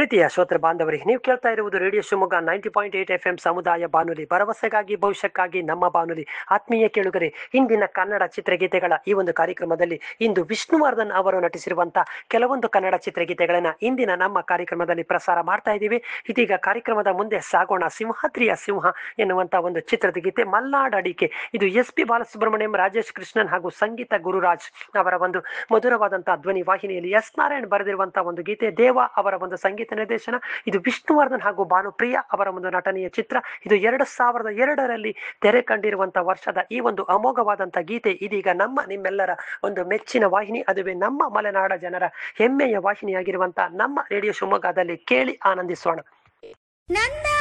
ಪ್ರೀತಿಯ ಶ್ರೋತೃ ಬಾಂಧವರೇ ನೀವು ಕೇಳ್ತಾ ಇರುವುದು radio Shivamogga ninety point eight F M ಸಮುದಾಯ ಬಾನುಲಿ ಭರವಸೆಗಾಗಿ ಭವಿಷ್ಯಕ್ಕಾಗಿ ನಮ್ಮ ಬಾನುಲಿ ಆತ್ಮೀಯ ಕೇಳುಗರೆ ಇಂದಿನ ಕನ್ನಡ ಚಿತ್ರಗೀತೆಗಳ ಈ ಒಂದು ಕಾರ್ಯಕ್ರಮದಲ್ಲಿ ಇಂದು ವಿಷ್ಣುವರ್ಧನ್ ಅವರು ನಟಿಸಿರುವಂತಹ ಕೆಲವೊಂದು ಕನ್ನಡ ಚಿತ್ರಗೀತೆಗಳನ್ನ ಇಂದಿನ ನಮ್ಮ ಕಾರ್ಯಕ್ರಮದಲ್ಲಿ ಪ್ರಸಾರ ಮಾಡ್ತಾ ಇದ್ದೀವಿ ಇದೀಗ ಕಾರ್ಯಕ್ರಮದ ಮುಂದೆ ಸಾಗೋಣ ಸಿಂಹಾದ್ರಿಯ ಸಿಂಹ ಎನ್ನುವಂತ ಒಂದು ಚಿತ್ರದ ಗೀತೆ ಮಲ್ನಾಡ್ ಅಡಿಕೆ ಇದು ಎಸ್ ಪಿ ಬಾಲಸುಬ್ರಹ್ಮಣ್ಯಂ ರಾಜೇಶ್ ಕೃಷ್ಣನ್ ಹಾಗೂ ಸಂಗೀತ ಗುರುರಾಜ್ ಅವರ ಒಂದು ಮಧುರವಾದಂತಹ ಧ್ವನಿ ವಾಹಿನಿಯಲ್ಲಿ ಎಸ್ ನಾರಾಯಣ್ ಬರೆದಿರುವಂತಹ ಒಂದು ಗೀತೆ ದೇವ ಅವರ ಒಂದು ಸಂಗೀತ ನಿರ್ದೇಶನ ಇದು ವಿಷ್ಣುವರ್ಧನ್ ಹಾಗೂ ಭಾನುಪ್ರಿಯ ಅವರ ಒಂದು ನಟನೆಯ ಚಿತ್ರ ಇದು ಎರಡು ಸಾವಿರದ ಎರಡರಲ್ಲಿ ತೆರೆ ಕಂಡಿರುವಂತಹ ವರ್ಷದ ಈ ಒಂದು ಅಮೋಘವಾದಂತಹ ಗೀತೆ ಇದೀಗ ನಮ್ಮ ನಿಮ್ಮೆಲ್ಲರ ಒಂದು ಮೆಚ್ಚಿನ ವಾಹಿನಿ ಅದುವೇ ನಮ್ಮ ಮಲೆನಾಡ ಜನರ ಹೆಮ್ಮೆಯ ವಾಹಿನಿಯಾಗಿರುವಂತಹ ನಮ್ಮ ರೇಡಿಯೋ ಶಿವಮೊಗ್ಗದಲ್ಲಿ ಕೇಳಿ ಆನಂದಿಸೋಣ ನನ್ನ